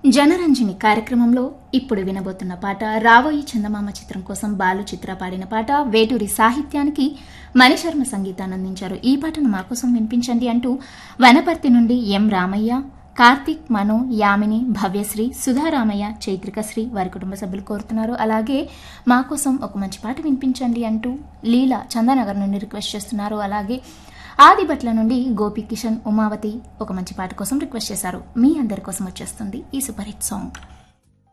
జనరంజని కార్యక్రమంలో ఇప్పుడు వినబోతున్న పాట రాబోయి చందమామ చిత్రం కోసం బాలు చిత్ర పాడిన పాట వేటూరి సాహిత్యానికి మణిశర్మ సంగీతాన్ని అందించారు ఈ పాటను మా కోసం వినిపించండి అంటూ వనపర్తి నుండి ఎం రామయ్య కార్తిక్ మను యామిని భవ్యశ్రీ సుధారామయ్య చైత్రికశ్రీ వారి కుటుంబ సభ్యులు కోరుతున్నారు అలాగే మా కోసం ఒక మంచి పాట వినిపించండి అంటూ లీలా చందానగర్ నుండి రిక్వెస్ట్ చేస్తున్నారు అలాగే ఆదిభట్ల నుండి గోపి కిషన్ ఉమావతి ఒక మంచి పాట కోసం రిక్వెస్ట్ చేశారు మీ అందరి కోసం వచ్చేస్తుంది ఈ సూపర్ హిట్ సాంగ్